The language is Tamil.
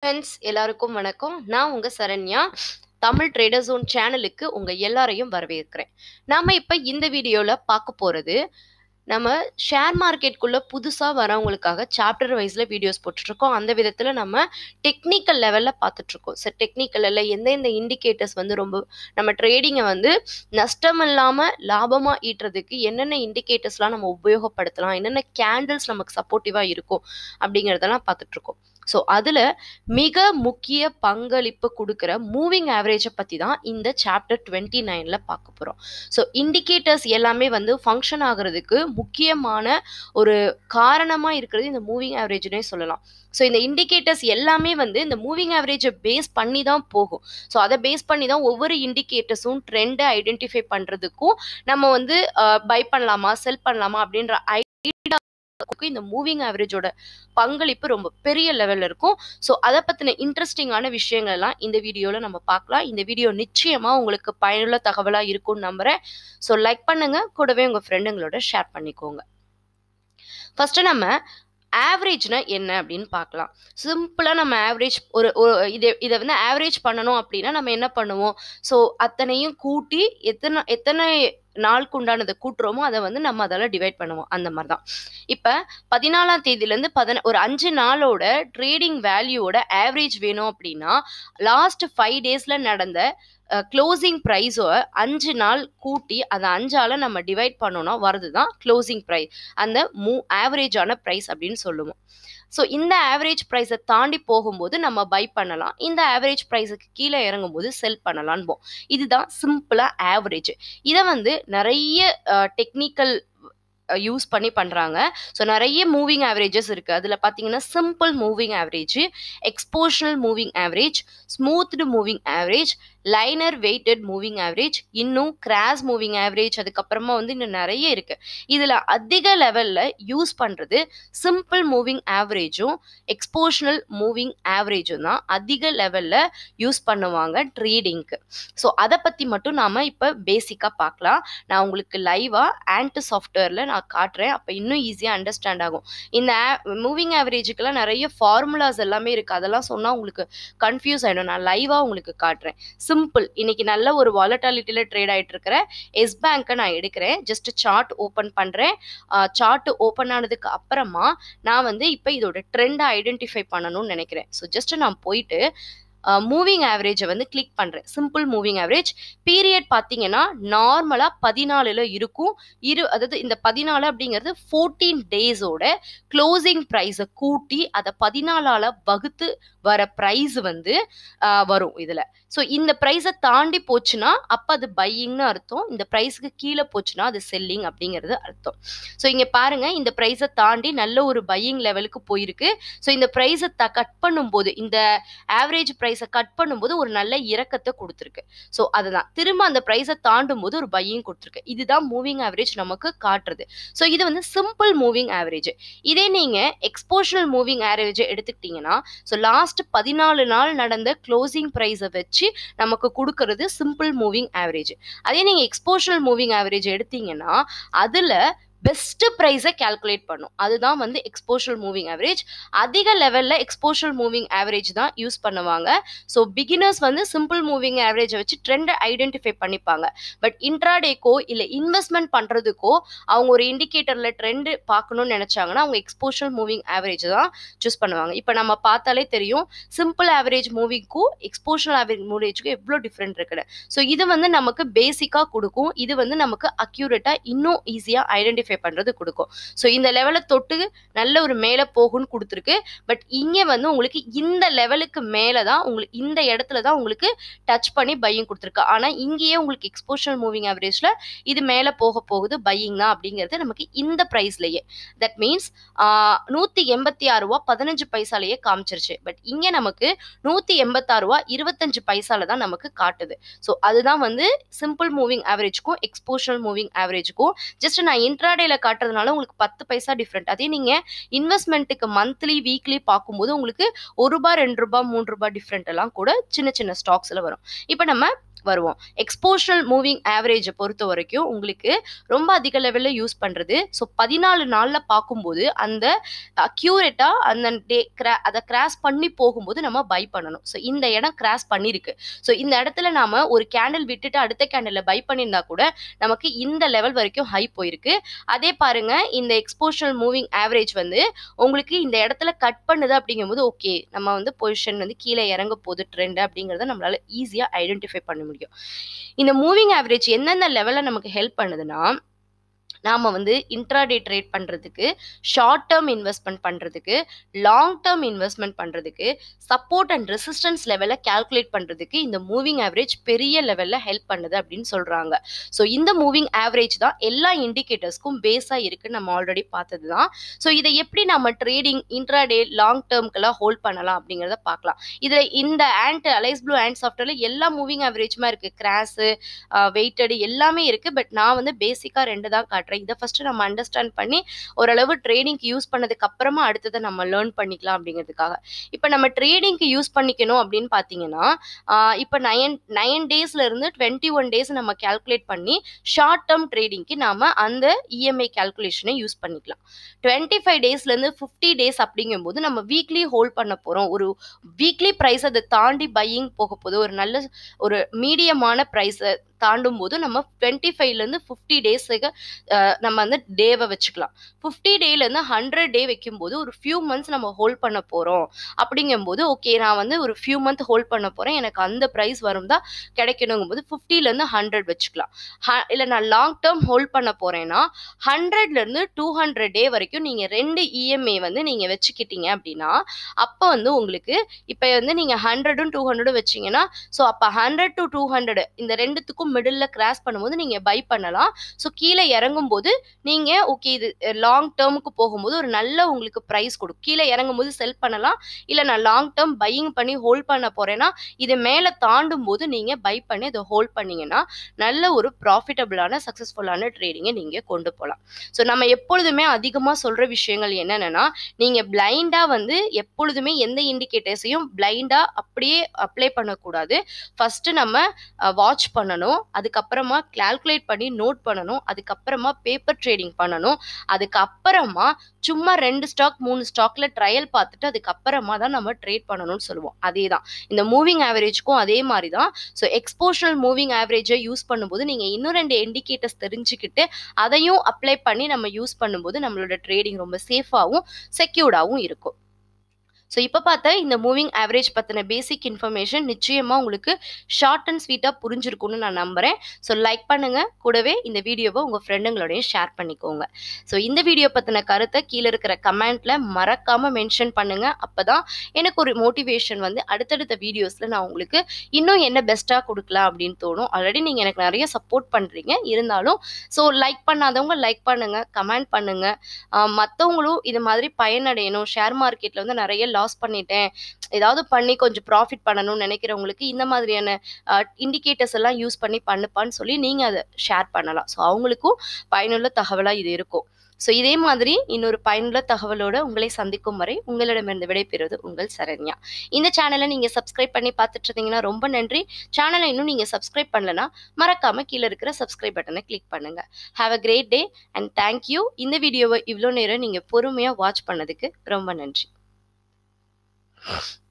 ஃப்ரெண்ட்ஸ் எல்லாருக்கும் வணக்கம் நான் உங்க சரண்யா தமிழ் ட்ரேடர் ஜோன் சேனலுக்கு உங்க எல்லாரையும் வரவேற்கிறேன் நாம இப்ப இந்த வீடியோல பார்க்க போறது நம்ம ஷேர் மார்க்கெட்குள்ள புதுசா வரவங்களுக்காக சாப்டர் வைஸ்ல வீடியோஸ் போட்டுட்டு இருக்கோம் அந்த விதத்துல நம்ம டெக்னிக்கல் லெவல்ல பார்த்துட்டு இருக்கோம் சார் டெக்னிக்கல்ல எந்தெந்த இண்டிகேட்டர்ஸ் வந்து ரொம்ப நம்ம ட்ரேடிங்கை வந்து நஷ்டம் இல்லாம லாபமா ஈட்டுறதுக்கு என்னென்ன இண்டிகேட்டர்ஸ்லாம் நம்ம உபயோகப்படுத்தலாம் என்னென்ன கேண்டில்ஸ் நமக்கு சப்போர்ட்டிவா இருக்கும் அப்படிங்கிறதெல்லாம் பார்த்துட்டு இருக்கோம் ஸோ அதில் மிக முக்கிய பங்களிப்பு கொடுக்குற மூவிங் ஆவரேஜை பற்றி தான் இந்த சாப்டர் டுவெண்ட்டி நைனில் பார்க்க போகிறோம் ஸோ இண்டிகேட்டர்ஸ் எல்லாமே வந்து ஃபங்க்ஷன் ஆகிறதுக்கு முக்கியமான ஒரு காரணமாக இருக்கிறது இந்த மூவிங் ஆவரேஜ்னே சொல்லலாம் ஸோ இந்த இண்டிகேட்டர்ஸ் எல்லாமே வந்து இந்த மூவிங் ஆவரேஜை பேஸ் பண்ணி தான் போகும் ஸோ அதை பேஸ் பண்ணி தான் ஒவ்வொரு இண்டிகேட்டர்ஸும் ட்ரெண்டை ஐடென்டிஃபை பண்ணுறதுக்கும் நம்ம வந்து பை பண்ணலாமா செல் பண்ணலாமா அப்படின்ற ஐடியா இந்த மூவிங் ஆவரேஜோட பங்களிப்பு ரொம்ப பெரிய லெவலில் இருக்கும் ஸோ அதை பற்றின இன்ட்ரெஸ்டிங்கான விஷயங்கள் எல்லாம் இந்த வீடியோவில் நம்ம பார்க்கலாம் இந்த வீடியோ நிச்சயமாக உங்களுக்கு பயனுள்ள தகவலாக இருக்கும்னு நம்புகிறேன் ஸோ லைக் பண்ணுங்க கூடவே உங்கள் ஃப்ரெண்டுங்களோட ஷேர் பண்ணிக்கோங்க ஃபஸ்ட்டு நம்ம ஆவரேஜ்னா என்ன அப்படின்னு பார்க்கலாம் சிம்பிளாக நம்ம ஆவரேஜ் ஒரு இதை இதை வந்து ஆவரேஜ் பண்ணணும் அப்படின்னா நம்ம என்ன பண்ணுவோம் ஸோ அத்தனையும் கூட்டி எத்தனை எத்தனை நாளுக்கு உண்டானதை கூட்டுறோமோ அதை வந்து நம்ம அதெல்லாம் டிவைட் பண்ணுவோம் அந்த மாதிரி தான் இப்போ பதினாலாம் தேதியிலேருந்து பதின ஒரு அஞ்சு நாளோட ட்ரேடிங் வேல்யூவோட ஆவரேஜ் வேணும் அப்படின்னா லாஸ்ட் ஃபைவ் டேஸில் நடந்த க்ளோசிங் ப்ரைஸோ அஞ்சு நாள் கூட்டி அதை அஞ்சால் நம்ம டிவைட் பண்ணோன்னா வரது தான் க்ளோசிங் ப்ரைஸ் அந்த மூ ஆவரேஜான ப்ரைஸ் அப்படின்னு சொல்லுவோம் ஸோ இந்த ஆவரேஜ் ப்ரைஸை தாண்டி போகும்போது நம்ம பை பண்ணலாம் இந்த ஆவரேஜ் ப்ரைஸுக்கு கீழே இறங்கும்போது செல் பண்ணலான்போம் இதுதான் சிம்பிளாக ஆவரேஜ் இதை வந்து நிறைய டெக்னிக்கல் யூஸ் பண்ணி பண்ணுறாங்க ஸோ நிறைய மூவிங் ஆவரேஜஸ் இருக்குது அதில் பார்த்தீங்கன்னா simple moving average exponential moving average smoothed moving average linear weighted moving average இன்னும் கிராஸ் மூவிங் ஆவரேஜ் அதுக்கப்புறமா வந்து இன்னும் நிறைய இருக்குது இதில் அதிக லெவலில் யூஸ் பண்ணுறது சிம்பிள் மூவிங் ஆவரேஜும் எக்ஸ்போஷனல் மூவிங் ஆவரேஜும் தான் அதிக லெவலில் யூஸ் பண்ணுவாங்க ட்ரேடிங்க்கு ஸோ அதை பற்றி மட்டும் நாம் இப்போ பேசிக்காக பார்க்கலாம் நான் உங்களுக்கு லைவாக ஆன்ட் சாஃப்ட்வேரில் நான் காட்டுறேன் அப்போ இன்னும் ஈஸியாக அண்டர்ஸ்டாண்ட் ஆகும் இந்த மூவிங் ஆவரேஜுக்கெல்லாம் நிறைய ஃபார்முலாஸ் எல்லாமே இருக்குது அதெல்லாம் சொன்னால் உங்களுக்கு கன்ஃபியூஸ் ஆகிடும் நான் லைவாக உங்களுக்கு காட்டுறேன் சிம்பிள் இன்னைக்கு நல்ல ஒரு வாலட்டாலிட்டியில் ட்ரேட் ஆகிட்டு இருக்கிற எஸ் பேங்க்கை நான் எடுக்கிறேன் ஜஸ்ட் சார்ட் ஓப்பன் பண்ணுறேன் சார்ட் ஓப்பன் ஆனதுக்கு அப்புறமா நான் வந்து இப்போ இதோட ட்ரெண்டை ஐடென்டிஃபை பண்ணணும்னு நினைக்கிறேன் ஸோ ஜஸ்ட் நான் போயிட்டு மூவிங் ஆவரேஜை வந்து கிளிக் பண்ணுறேன் சிம்பிள் மூவிங் ஆவரேஜ் பீரியட் பார்த்தீங்கன்னா நார்மலாக பதினாலில் இருக்கும் இரு அதாவது இந்த பதினாலு அப்படிங்கிறது ஃபோர்டீன் டேஸோட க்ளோசிங் ப்ரைஸை கூட்டி அதை பதினாலால் வகுத்து வர ப்ரைஸ் வந்து வரும் இதில் ஸோ இந்த ப்ரைஸை தாண்டி போச்சுன்னா அப்போ அது பையிங்னு அர்த்தம் இந்த ப்ரைஸுக்கு கீழே போச்சுன்னா அது செல்லிங் அப்படிங்கிறது அர்த்தம் ஸோ இங்கே பாருங்கள் இந்த ப்ரைஸை தாண்டி நல்ல ஒரு பையிங் லெவலுக்கு போயிருக்கு ஸோ இந்த ப்ரைஸை த கட் பண்ணும்போது இந்த ஆவரேஜ் ப்ரைஸை கட் பண்ணும்போது ஒரு நல்ல இறக்கத்தை கொடுத்துருக்கு ஸோ அதுதான் திரும்ப அந்த ப்ரைஸை தாண்டும் போது ஒரு பையிங் கொடுத்துருக்கு இதுதான் மூவிங் ஆவரேஜ் நமக்கு காட்டுறது ஸோ இது வந்து சிம்பிள் மூவிங் ஆவரேஜ் இதே நீங்கள் எக்ஸ்போஷனல் மூவிங் ஆவரேஜை எடுத்துக்கிட்டிங்கன்னா ஸோ லாஸ்ட் பதினாலு நாள் நடந்த க்ளோசிங் ப்ரைஸை வச்சு நமக்கு கொடுக்கறது சிம்பிள் மூவிங் ஆவரேஜ் அதே நீங்கள் எக்ஸ்போஷனல் மூவிங் ஆவரேஜ் எடுத்தீங்கன்னா அதில் பெஸ்ட் ப்ரைஸை கேல்குலேட் பண்ணும் அதுதான் வந்து எக்ஸ்போஷல் மூவிங் ஆவரேஜ் அதிக லெவலில் எக்ஸ்போஷல் மூவிங் ஆவரேஜ் தான் யூஸ் பண்ணுவாங்க ஸோ பிகினர்ஸ் வந்து சிம்பிள் மூவிங் ஆவரேஜை வச்சு ட்ரெண்டை ஐடென்டிஃபை பண்ணிப்பாங்க பட் இன்ட்ராடேக்கோ இல்லை இன்வெஸ்ட்மெண்ட் பண்ணுறதுக்கோ அவங்க ஒரு இண்டிகேட்டரில் ட்ரெண்டு பார்க்கணும்னு நினச்சாங்கன்னா அவங்க எக்ஸ்போஷல் மூவிங் ஆவரேஜ் தான் சூஸ் பண்ணுவாங்க இப்போ நம்ம பார்த்தாலே தெரியும் சிம்பிள் ஆவரேஜ் மூவிங்க்கும் எக்ஸ்போஷல் ஆவரேஜ் மூவேஜுக்கும் எவ்வளோ டிஃப்ரெண்ட் இருக்குது ஸோ இது வந்து நமக்கு பேசிக்காக கொடுக்கும் இது வந்து நமக்கு அக்யூரேட்டாக இன்னும் ஈஸியாக ஐடென்டிஃபை ஐடென்டிஃபை பண்ணுறது கொடுக்கும் ஸோ இந்த லெவலை தொட்டு நல்ல ஒரு மேலே போகும்னு கொடுத்துருக்கு பட் இங்கே வந்து உங்களுக்கு இந்த லெவலுக்கு மேலே தான் உங்களுக்கு இந்த இடத்துல தான் உங்களுக்கு டச் பண்ணி பையிங் கொடுத்துருக்கு ஆனால் இங்கேயே உங்களுக்கு எக்ஸ்போஷனல் மூவிங் ஆவரேஜில் இது மேலே போக போகுது பையிங் தான் அப்படிங்கிறது நமக்கு இந்த ப்ரைஸ்லேயே தட் மீன்ஸ் நூற்றி எண்பத்தி ஆறு ரூபா பதினஞ்சு பைசாலேயே காமிச்சிருச்சு பட் இங்கே நமக்கு நூற்றி எண்பத்தாறு ரூபா இருபத்தஞ்சு பைசால தான் நமக்கு காட்டுது ஸோ அதுதான் வந்து சிம்பிள் மூவிங் ஆவரேஜ்க்கும் எக்ஸ்போஷனல் மூவிங் ஆவரேஜுக்கும் ஜஸ்ட் நான் இன்ட்ராடேல காட்டுறதுனால உங்களுக்கு பத்து பைசா டிஃப்ரெண்ட் அதே நீங்கள் இன்வெஸ்ட்மெண்ட்டுக்கு மந்த்லி வீக்லி பார்க்கும்போது உங்களுக்கு ஒரு ரூபாய் ரெண்டு ரூபாய் மூணு ரூபாய் டிஃப்ரெண்ட் எல்லாம் கூட சின்ன சின்ன ஸ்டாக்ஸில் வரும் இப்போ நம்ம வருவோம் எக்ஸ்போஷனல் மூவிங் ஆவரேஜை பொறுத்த வரைக்கும் உங்களுக்கு ரொம்ப அதிக லெவலில் யூஸ் பண்ணுறது ஸோ பதினாலு நாளில் பார்க்கும்போது அந்த அக்யூரேட்டாக அந்த டே கிரா அதை கிராஸ் பண்ணி போகும்போது நம்ம பை பண்ணணும் ஸோ இந்த இடம் கிராஸ் பண்ணியிருக்கு ஸோ இந்த இடத்துல நாம ஒரு கேண்டில் விட்டுட்டு அடுத்த கேண்டிலில் பை பண்ணியிருந்தா கூட நமக்கு இந்த லெவல் வரைக்கும் ஹை போயிருக்கு அதே பாருங்க இந்த எக்ஸ்போஷனல் மூவிங் ஆவரேஜ் வந்து உங்களுக்கு இந்த இடத்துல கட் பண்ணுது அப்படிங்கும்போது ஓகே நம்ம வந்து பொசிஷன் வந்து கீழே இறங்க போகுது ட்ரெண்ட் அப்படிங்கிறத நம்மளால ஈஸியாக ஐடென்டிஃபை பண்ண முடியும் இந்த மூவிங் ஆவரேஜ் எந்தெந்த லெவலில் நமக்கு ஹெல்ப் பண்ணுதுன்னா நாம் வந்து இன்ட்ராடே ட்ரேட் பண்ணுறதுக்கு ஷார்ட் டேர்ம் இன்வெஸ்ட்மெண்ட் பண்ணுறதுக்கு லாங் டேர்ம் இன்வெஸ்ட்மெண்ட் பண்ணுறதுக்கு சப்போர்ட் அண்ட் ரெசிஸ்டன்ஸ் லெவலை கால்குலேட் பண்ணுறதுக்கு இந்த மூவிங் ஆவரேஜ் பெரிய லெவலில் ஹெல்ப் பண்ணுது அப்படின்னு சொல்கிறாங்க ஸோ இந்த மூவிங் ஆவரேஜ் தான் எல்லா இண்டிகேட்டர்ஸ்க்கும் பேஸாக இருக்குன்னு நம்ம ஆல்ரெடி பார்த்தது தான் ஸோ இதை எப்படி நம்ம ட்ரேடிங் இன்ட்ராடே லாங் டேர்ம்க்கெல்லாம் ஹோல்ட் பண்ணலாம் அப்படிங்கிறத பார்க்கலாம் இதில் இந்த ஆண்ட் அலைஸ் ப்ளூ ஆண்ட் சாஃப்ட்வேரில் எல்லா மூவிங் ஆவரேஜுமே இருக்குது கிராஸு வெயிட்டடு எல்லாமே இருக்குது பட் நான் வந்து பேசிக்காக ரெண்டு தான் காட்டுறேன் இதை ஃபஸ்ட்டு நம்ம அண்டர்ஸ்டாண்ட் பண்ணி ஓரளவு ட்ரேடிங்க்கு யூஸ் பண்ணதுக்கு அப்புறமா அடுத்ததை நம்ம லேர்ன் பண்ணிக்கலாம் அப்படிங்கிறதுக்காக இப்போ நம்ம ட்ரேடிங்க்கு யூஸ் பண்ணிக்கணும் அப்படின்னு பார்த்தீங்கன்னா இப்போ நயன் நயன் டேஸ்ல இருந்து டுவெண்ட்டி ஒன் டேஸ் நம்ம கால்குலேட் பண்ணி ஷார்ட் டேர்ம் ட்ரேடிங்க்கு நாம அந்த இஎம்ஐ கால்குலேஷனை யூஸ் பண்ணிக்கலாம் டுவெண்ட்டி ஃபைவ் டேஸ்லேருந்து ஃபிஃப்டி டேஸ் அப்படிங்கும்போது நம்ம வீக்லி ஹோல்ட் பண்ண போகிறோம் ஒரு வீக்லி ப்ரைஸ் அதை தாண்டி பையிங் போக போகுது ஒரு நல்ல ஒரு மீடியமான ப்ரைஸை தாண்டும் போது நம்ம டுவெண்ட்டி ஃபைவ்லேருந்து ஃபிஃப்டி டேஸுக்கு நம்ம வந்து டேவை வச்சுக்கலாம் ஃபிஃப்டி டேலேருந்து ஹண்ட்ரட் டே வைக்கும்போது ஒரு ஃபியூ மந்த்ஸ் நம்ம ஹோல்ட் பண்ண போகிறோம் அப்படிங்கும்போது ஓகே நான் வந்து ஒரு ஃபியூ மந்த் ஹோல்ட் பண்ண போகிறேன் எனக்கு அந்த ப்ரைஸ் வரும் தான் கிடைக்கணுங்கும் போது ஃபிஃப்டிலேருந்து ஹண்ட்ரட் வச்சுக்கலாம் இல்லை நான் லாங் டேர்ம் ஹோல்ட் பண்ண போகிறேன்னா ஹண்ட்ரட்லேருந்து டூ ஹண்ட்ரட் டே வரைக்கும் நீங்கள் ரெண்டு இஎம்ஐ வந்து நீங்கள் வச்சுக்கிட்டீங்க அப்படின்னா அப்போ வந்து உங்களுக்கு இப்போ வந்து நீங்கள் ஹண்ட்ரடும் டூ ஹண்ட்ரடும் வச்சிங்கன்னா ஸோ அப்போ ஹண்ட்ரட் டு டூ ஹண்ட்ரட் இந்த ரெண்டுத்துக்கும் மிடில் கிராஸ் பண்ணும்போது நீங்கள் பை பண்ணலாம் ஸோ கீழே இறங்கும் போது நீங்கள் ஓகே இது லாங் டேர்முக்கு போகும்போது ஒரு நல்ல உங்களுக்கு ப்ரைஸ் கொடுக்கும் கீழே இறங்கும் போது செல் பண்ணலாம் இல்லை நான் லாங் டேர்ம் பையிங் பண்ணி ஹோல்ட் பண்ண போகிறேன்னா இது மேலே தாண்டும் போது நீங்கள் பை பண்ணி அதை ஹோல்ட் பண்ணீங்கன்னா நல்ல ஒரு ப்ராஃபிட்டபிளான சக்ஸஸ்ஃபுல்லான ட்ரேடிங்கை நீங்கள் கொண்டு போகலாம் ஸோ நம்ம எப்பொழுதுமே அதிகமாக சொல்கிற விஷயங்கள் என்னென்னா நீங்கள் பிளைண்டாக வந்து எப்பொழுதுமே எந்த இண்டிகேட்டர்ஸையும் பிளைண்டாக அப்படியே அப்ளை பண்ணக்கூடாது ஃபஸ்ட்டு நம்ம வாட்ச் பண்ணணும் அதுக்கப்புறமா கால்குலேட் பண்ணி நோட் பண்ணணும் அதுக்கப்புறமா பேப்பர் ட்ரேடிங் பண்ணணும் அதுக்கப்புறமா சும்மா ரெண்டு ஸ்டாக் மூணு ஸ்டாக்ல ட்ரையல் பார்த்துட்டு அதுக்கப்புறமா தான் நம்ம ட்ரேட் பண்ணணும்னு சொல்லுவோம் அதே தான் இந்த மூவிங் ஆவரேஜ்க்கும் அதே மாதிரி தான் ஸோ எக்ஸ்போஷனல் மூவிங் ஆவரேஜை யூஸ் பண்ணும்போது நீங்கள் இன்னும் ரெண்டு இண்டிகேட்டர்ஸ் தெரிஞ்சுக்கிட்டு அதையும் அப்ளை பண்ணி நம்ம யூஸ் பண்ணும்போது நம்மளோட ட்ரேடிங் ரொம்ப சேஃபாகவும் செக்யூர்டாகவும் இருக்கும் ஸோ இப்போ பார்த்த இந்த மூவிங் ஆவரேஜ் பற்றின பேசிக் இன்ஃபர்மேஷன் நிச்சயமாக உங்களுக்கு ஷார்ட் அண்ட் ஸ்வீட்டாக புரிஞ்சிருக்கும்னு நான் நம்புகிறேன் ஸோ லைக் பண்ணுங்கள் கூடவே இந்த வீடியோவை உங்கள் ஃப்ரெண்டுங்களோடையும் ஷேர் பண்ணிக்கோங்க ஸோ இந்த வீடியோ பற்றின கருத்தை கீழே இருக்கிற கமெண்ட்டில் மறக்காமல் மென்ஷன் பண்ணுங்கள் அப்போ தான் எனக்கு ஒரு மோட்டிவேஷன் வந்து அடுத்தடுத்த வீடியோஸில் நான் உங்களுக்கு இன்னும் என்ன பெஸ்ட்டாக கொடுக்கலாம் அப்படின்னு தோணும் ஆல்ரெடி நீங்கள் எனக்கு நிறைய சப்போர்ட் பண்ணுறீங்க இருந்தாலும் ஸோ லைக் பண்ணாதவங்க லைக் பண்ணுங்கள் கமெண்ட் பண்ணுங்கள் மற்றவங்களும் இது மாதிரி பயனடையணும் ஷேர் மார்க்கெட்டில் வந்து நிறைய லாஸ் பண்ணிட்டேன் ஏதாவது பண்ணி கொஞ்சம் ப்ராஃபிட் பண்ணணும்னு நினைக்கிறவங்களுக்கு இந்த மாதிரியான இண்டிகேட்டர்ஸ் எல்லாம் யூஸ் பண்ணி பண்ணுப்பான்னு சொல்லி நீங்கள் அதை ஷேர் பண்ணலாம் ஸோ அவங்களுக்கும் பயனுள்ள தகவலாக இது இருக்கும் ஸோ இதே மாதிரி இன்னொரு பயனுள்ள தகவலோட உங்களை சந்திக்கும் வரை உங்களிடமிருந்து விடைபெறுவது உங்கள் சரண்யா இந்த சேனலை நீங்கள் சப்ஸ்கிரைப் பண்ணி பார்த்துட்டு இருந்தீங்கன்னா ரொம்ப நன்றி சேனலை இன்னும் நீங்கள் சப்ஸ்கிரைப் பண்ணலனா மறக்காம கீழே இருக்கிற சப்ஸ்கிரைப் பட்டனை கிளிக் பண்ணுங்க have a great day and thank you இந்த வீடியோவை இவ்வளோ நேரம் நீங்கள் பொறுமையாக வாட்ச் பண்ணதுக்கு ரொம்ப நன்றி